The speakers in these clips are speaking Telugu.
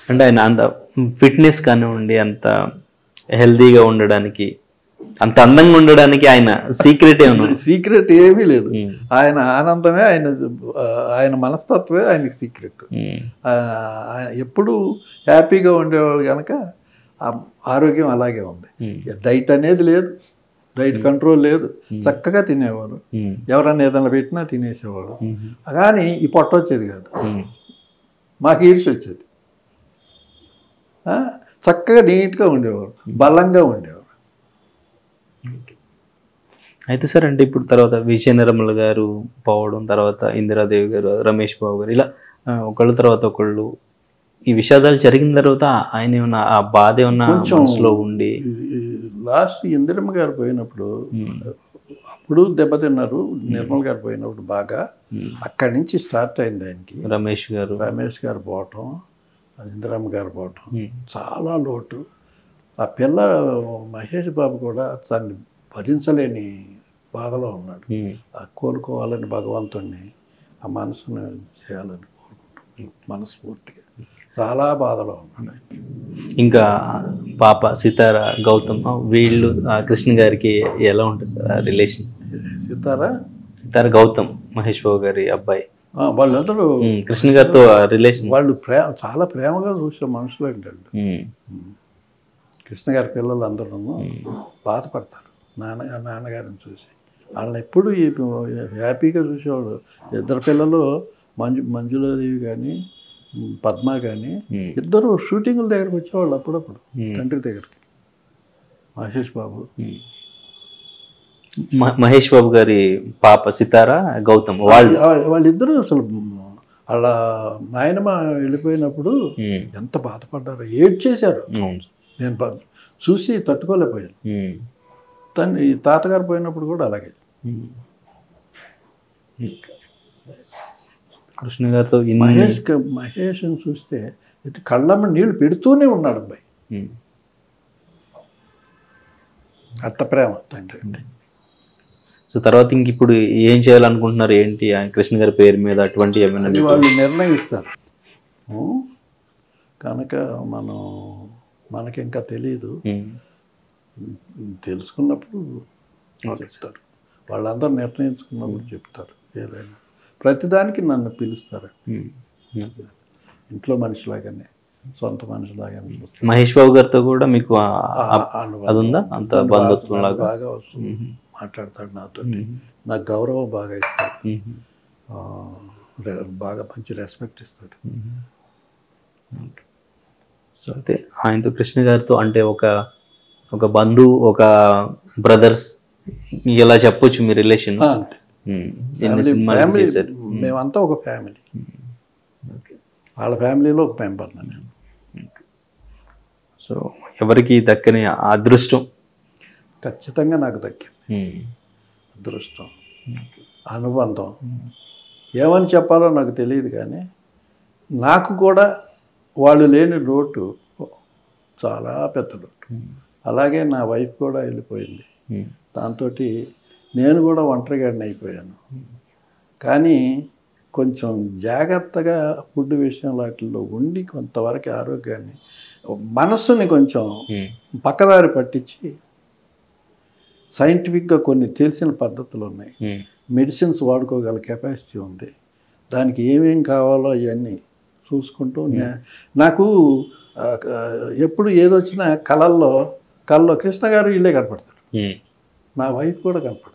అంటే ఆయన అంత ఫిట్నెస్ కానివ్వండి అంత హెల్తీగా ఉండడానికి అంత అందంగా ఉండడానికి ఆయన సీక్రెట్ ఏమన్నా సీక్రెట్ ఏమీ లేదు ఆయన ఆనందమే ఆయన ఆ, ఆయన మనస్తత్వమే ఆయనకి సీక్రెట్ ఉమ్, ఎప్పుడు హ్యాపీగా ఉండేవాడు కనుక ఆ ఆరోగ్యం అలాగే ఉంది ఉమ్, డైట్ అనేది లేదు డైట్ కంట్రోల్ లేదు చక్కగా తినేవారు ఉమ్, ఎవరన్నా ఏదైనా పెట్టినా తినేసేవాడు ఉమ్, కానీ ఈ పొట్ట వచ్చేది కాదు ఉమ్, మాకు ఈర్చి వచ్చేది ఆ, చక్కగా నీట్గా ఉండేవారు బలంగా ఉండేవారు అయితే సార్ అంటే ఇప్పుడు తర్వాత విజయ నిర్మల గారు పోవడం తర్వాత ఇందిరాదేవి గారు రమేష్ బాబు గారు ఇలా ఆ, ఒకళ్ళ తర్వాత ఒకళ్ళు ఈ విషాదాలు జరిగిన తర్వాత ఆయన ఏమన్నా ఆ బాధ ఏమన్నా మనసులో ఉండి లాస్ట్ ఇందిరమ్మ గారు పోయినప్పుడు అప్పుడు దెబ్బతిన్నారు నిర్మల్ గారు పోయినప్పుడు బాగా అక్కడి నుంచి స్టార్ట్ అయింది ఆయనకి రమేష్ గారు రమేష్ గారు పోవటం ఇందిరమ్మ గారు పోవటం ఉమ్, చాలా లోటు ఆ పిల్ల మహేష్ బాబు కూడా తన్ని భరించలేని బాధలో ఉన్నాడు ఉమ్, ఆ కోలుకోవాలని భగవంతుణ్ణి ఆ మనసును చేయాలని కోరుకుంటున్నాను మనస్ఫూర్తిగా చాలా బాధలో ఉన్నాడు ఆయన. ఇంకా పాప సితార గౌతమ్ వీళ్ళు ఆ కృష్ణ గారికి ఎలా ఉంటుంది సార్ ఆ రిలేషన్ సీతారా సితార గౌతమ్ మహేష్ బాబు గారి అబ్బాయి ఆ, వాళ్ళందరూ ఉమ్, కృష్ణ గారితో రిలేషన్ వాళ్ళు ప్రేమ చాలా ప్రేమగా చూసే మనుషులు అంటే వాళ్ళు. కృష్ణ గారి పిల్లలు అందరూ బాధపడతారు నాన్న నాన్నగారిని చూసి వాళ్ళని ఎప్పుడు ఈ హ్యాపీగా చూసేవాడు ఇద్దరు పిల్లలు మంజు మంజులాదేవి కానీ పద్మ కానీ ఇద్దరు షూటింగుల దగ్గరకు వచ్చేవాళ్ళు అప్పుడప్పుడు తండ్రి దగ్గరికి మహేష్ బాబు మహేష్ బాబు గారి పాప సితార గౌతమ్ వాళ్ళు వా- వాళ్ళిద్దరూ అసలు వాళ్ళ నాయనమ్మ వెళ్ళిపోయినప్పుడు ఉమ్, ఎంత బాధపడ్డారు ఏడ్చేశారు అవును సార్. నేను ప- చూసి తట్టుకోలేకపోయాను ఉమ్, తను ఈ తాతగారు పోయినప్పుడు కూడా అలాగే ఉమ్. కృష్ణ గారితో ఇన్ని మహేష్ క- మహేష్ని చూస్తే ఇటు కళ్ళమ్మ నీళ్లు పెడుతూనే ఉన్నాడు అబ్బాయి ఉమ్, అత్త ప్రేమ తండ్రి అంటే సో తర్వాత ఇంక ఇప్పుడు ఏం చేయాలనుకుంటున్నారు ఏంటి ఆ కృష్ణ గారి పేరు మీద అటువంటి ఏమైనా అది వాళ్ళు నిర్ణయిస్తారు ఉ? కనుక మనం మనకి ఇంకా తెలియదు ఉమ్, తెలుసుకున్నప్పుడు చెప్తారు వాళ్ళందరూ నిర్ణయించుకున్నప్పుడు చెప్తారు ఏదైనా ప్రతిదానికి నన్ను పిలుస్తారు ఉమ్, ఓకే. ఇంట్లో మనిషిలాగానే సొంత మనిషిలాగానే చూస్తారు మహేష్ బాబు గారితో కూడా మీకు ఆ- ఆ- ఆ- అనుబంధం. అది ఉందా అంత నన్ను బంధుత్వం బాగా- లాగా బాగా వస్తుంది మాట్లాడతాడు నాతో నాకు గౌరవం బాగా ఇస్తాడు ఉమ్, ఆ, రె- బాగా మంచి రెస్పెక్ట్ ఇస్తాడు సో అయితే ఆయనతో కృష్ణ గారితో అంటే ఒక ఒక బంధువు ఒక బ్రదర్స్ ఇలా చెప్పొచ్చు మీ రిలేషన్ ఆ, అంతే ఎన్ని సినిమాలు ఫ్యామిలీ చేశారు మేమంతా ఒక ఫ్యామిలీ ఓకే. వాళ్ళ ఫ్యామిలీలో ఒక మెంబర్ నేను సో ఎవరికి దక్కని ఆ అదృష్టం ఖచ్చితంగా నాకు దక్కింది ఉమ్, అదృష్టం అనుబంధం ఏమని చెప్పాలో నాకు తెలియదు కానీ నాకు కూడా వాళ్ళు లేని లోటు చాలా పెద్ద లోటు అలాగే నా వైఫ్ కూడా వెళ్ళిపోయింది ఉమ్, దాంతో నేను కూడా ఒంటరిగాడిని అయిపోయాను కానీ కొంచెం జాగ్రత్తగా ఫుడ్ విషయం వాటిల్లో ఉండి కొంతవరకు ఆరోగ్యాన్ని మనస్సుని కొంచెం ఉమ్, పక్కదారి పట్టించి సైంటిఫిక్గా కొన్ని తెలిసిన పద్ధతులు ఉన్నాయి ఉమ్, మెడిసిన్స్ వాడుకోగల కెపాసిటీ ఉంది దానికి ఏమేం కావాలో అవన్నీ చూసుకుంటూ నే- నాకు ఆ, ఆ, ఎప్పుడు ఏదొచ్చినా కళల్లో కళ్ళలో కృష్ణ గారు ఇల్లే కనపడతారు ఉమ్, నా వైఫ్ కూడా కనపడదు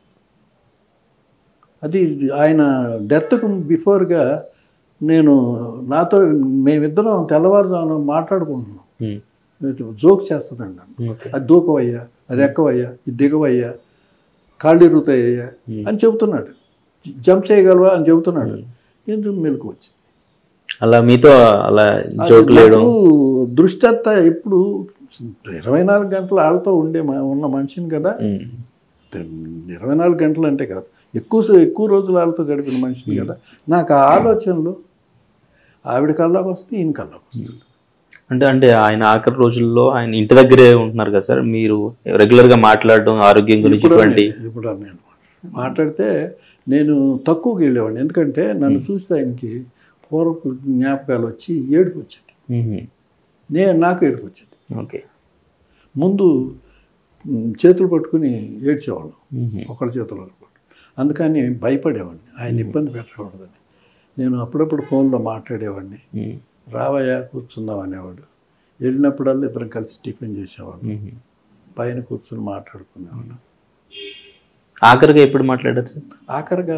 అది ఆయన డెత్కు బిఫోర్గా నేను నాతో మేమిద్దరం తెల్లవారుజామున మాట్లాడుకుంటున్నాం ఉమ్, జోక్ చేస్తున్నాను నన్ను ఓకే. అది దూకవయ్యా అది ఎక్కవయ్యా ఇది దిగవయ్యా కాళ్ళు ఇరుగుతాయ్యా అని చెబుతున్నాడు జంప్ చేయగలవా అని చెబుతున్నాడు ఎందుకు మెలకు వచ్చింది అలా మీతో అలా జోక్ లేయడం నాకు దృష్టి అంతా ఇప్పుడు ఇరవై నాలుగు గంటలు వాళ్ళతో ఉండే మ- ఉన్న మనిషిని కదా ఉమ్, ఇరవై నాలుగు గంటలు అంటే కాదు ఎక్కువ సే- ఎక్కువ రోజులు వాళ్ళతో గడిపిన మనిషిని కదా నాకు ఆ ఆలోచనలు ఆవిడ కల్లోకి వస్తుంది ఈయన కల్లోకి వస్తుంది అంటే అంటే ఆయన ఆఖరి రోజుల్లో ఆయన ఇంటి దగ్గరే ఉంటున్నారు కదా సార్ మీరు రెగ్యులర్ గా మాట్లాడడం ఆరోగ్యం గురించి ఇటువంటి ఇప్పుడు నేను మాట్లాడితే నేను తక్కువకి వెళ్ళేవాడిని ఎందుకంటే నన్ను చూస్తే ఆయనకి పూర్వపు జ్ఞాపకాలు వచ్చి ఏడుపు వచ్చింది ఉమ్, నేను నాకు ఏడుపు వచ్చేది ఓకే ముందు మ్, చేతులు పట్టుకుని ఏడ్చేవాళ్ళం మ్మ్. ఒకళ్ళ చేతులు ఒకరు పట్టు అందుకని భయపడేవాడిని ఆయన ఇబ్బంది పెట్టకూడదని నేను అప్పుడప్పుడు ఫోన్లో మాట్లాడేవాడిని మ్మ్. రావయ్యా కూర్చుందాం అనేవాడు వెళ్ళినప్పుడల్లా ఇద్దరం కలిసి టిఫిన్ చేసేవాడు మ్మ్. పైన కూర్చుని మాట్లాడుకునేవాడు ఆఖరిగా ఎప్పుడు మాట్లాడారు సార్ ఆఖరిగా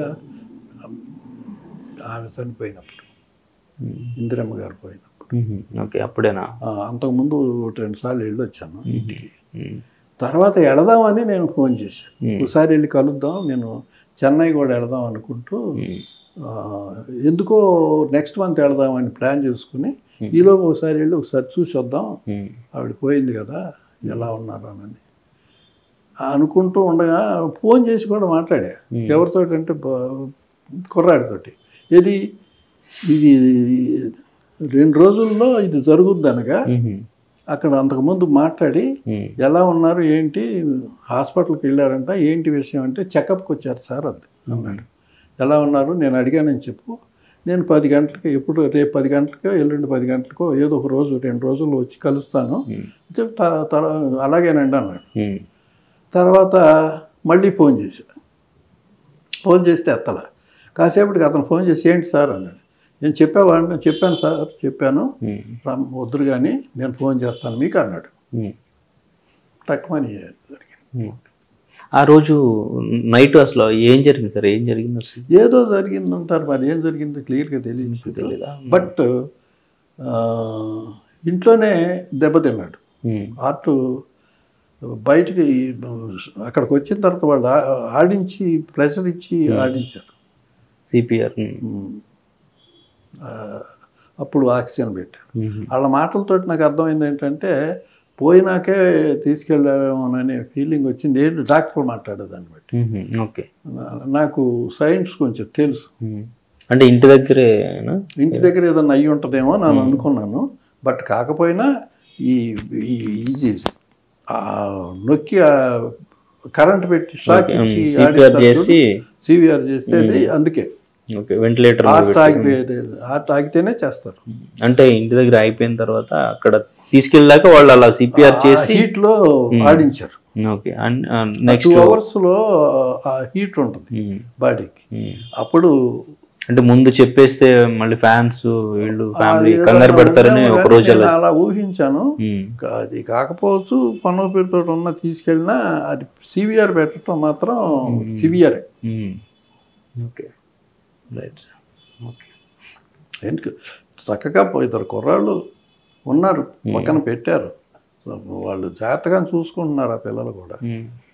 ఆమె చనిపోయినప్పుడు ఇందిరమ్మ గారు పోయినప్పుడు మ్మ్. ఓకే అప్పుడేనా ఆ, అంతకుముందు ఒకటి రెండు సార్లు వెళ్ళి వచ్చాను ఇంటికి మ్మ్. తర్వాత వెళదామని నేను ఫోన్ చేశాను Hmm. ఒకసారి వెళ్ళి కలుద్దాం నేను చెన్నై కూడా వెళదాం అనుకుంటూ మ్మ్. ఆ, ఎందుకో నెక్స్ట్ మంత్ వెళదామని ప్లాన్ చేసుకుని ఈలోపు ఒకసారి వెళ్ళి ఒకసారి చూసి వద్దాం మ్మ్. ఆవిడ పోయింది కదా ఎలా ఉన్నారు అని అనుకుంటూ ఉండగా ఫోన్ చేసి కూడా మాట్లాడా ఎవరితో అంటే బ- కుర్రాడితోటి ఇది ఇది రెండు రోజుల్లో ఇది జరుగుద్ది అనగా మ్మ్. అక్కడ అంతకుముందు మాట్లాడి మ్మ్. ఎలా ఉన్నారు ఏంటి హాస్పిటల్కి వెళ్ళారంట ఏంటి విషయం అంటే చెకప్కి వచ్చారు సార్ అది అన్నాడు ఎలా ఉన్నారు నేను అడిగానని చెప్పు నేను పది గంటలకి ఎప్పుడు రేపు పది గంటలకో ఎల్లుండి పది గంటలకో ఏదో ఒక రోజు రెండు రోజుల్లో వచ్చి కలుస్తాను మ్మ్. చెప్ త- తర- అలాగేనండి అన్నాడు మ్మ్. తర్వాత మళ్ళీ ఫోన్ చేశా ఫోన్ చేస్తే ఎత్తల కాసేపటికి అతను ఫోన్ చేసి ఏంటి సార్ అన్నాడు నేను చెప్పావాడిని చెప్పాను సార్ చెప్పాను మ్మ్. రమ్- వద్దురు కానీ నేను ఫోన్ చేస్తాను మీకు అన్నాడు మ్మ్. తక్కువని జరిగింది మ్మ్. ఆ రోజు నైట్ అసలు ఏం జరిగింది సార్ ఏం జరిగింది అసలు ఏదో జరిగింది అంటారు మరి ఏం జరిగిందో క్లియర్గా తెలియదు తెలీదా? బట్ ఆ, ఇంట్లోనే దెబ్బతిన్నాడు మ్మ్. ఆర్ట్ బయటికి అక్కడికి వచ్చిన తర్వాత వాళ్ళు ఆ- ఆడించి ప్రెషర్ ఇచ్చి ఆడించారు సిపిఆర్ ఉమ్. ఆ, అప్పుడు ఆక్సిజన్ పెట్టారు వాళ్ళ మాటలతో నాకు అర్థమైంది ఏంటంటే పోయినాకే తీసుకెళ్ళామనే ఫీలింగ్ వచ్చింది ఏంటి డాక్టర్ మాట్లాడేదాన్ని బట్టి ఓకే నా- నాకు సైన్స్ కొంచెం తెలుసు మ్మ్. అంటే ఇంటి దగ్గరేనా ఇంటి దగ్గర ఏదన్నా అయ్యి ఉంటుందేమో నేను అనుకున్నాను బట్ కాకపోయినా ఈ ఈ- ఇది ఆ నొక్కి కరెంట్ పెట్టి షాక్ ఇచ్చి సిపిఆర్ చేసి సివిఆర్ చేస్తే అది అందుకే ఓకే వెంటిలేటర్ హార్ట్ ఆగిపోయేది హార్ట్ ఆగితేనే చేస్తారు అంటే ఇంటి దగ్గర అయిపోయిన తర్వాత అక్కడ తీసుకెళ్ళాక వాళ్ళు అలా సిపిఆర్ చేసి హీట్ లో ఆడించారు ఓకే టూ నెక్స్ట్ అవర్స్ లో ఆ హీట్ ఉంటుంది బాడీకి అప్పుడు అంటే ముందు చెప్పేస్తే మళ్ళీ ఫ్యాన్స్ వీళ్ళు ఫ్యామిలీ కంగారు పడతారని ఒక రోజు నేను అలా అలా ఊహించాను మ్మ్. కా- అది కాకపోవచ్చు పన్ను పేరుతో ఉన్న తీసుకెళ్ళినా అది సివిఆర్ పెట్టడం మాత్రం సివిఆరే hmm. Okay right sir okay ఎందుకు చక్కగా పో- ఇద్దరు కుర్రాళ్ళు ఉన్నారు పక్కన పెట్టారు సో వాళ్ళు జాగ్రత్తగా చూసుకుంటున్నారు ఆ పిల్లలు కూడా మ్మ్.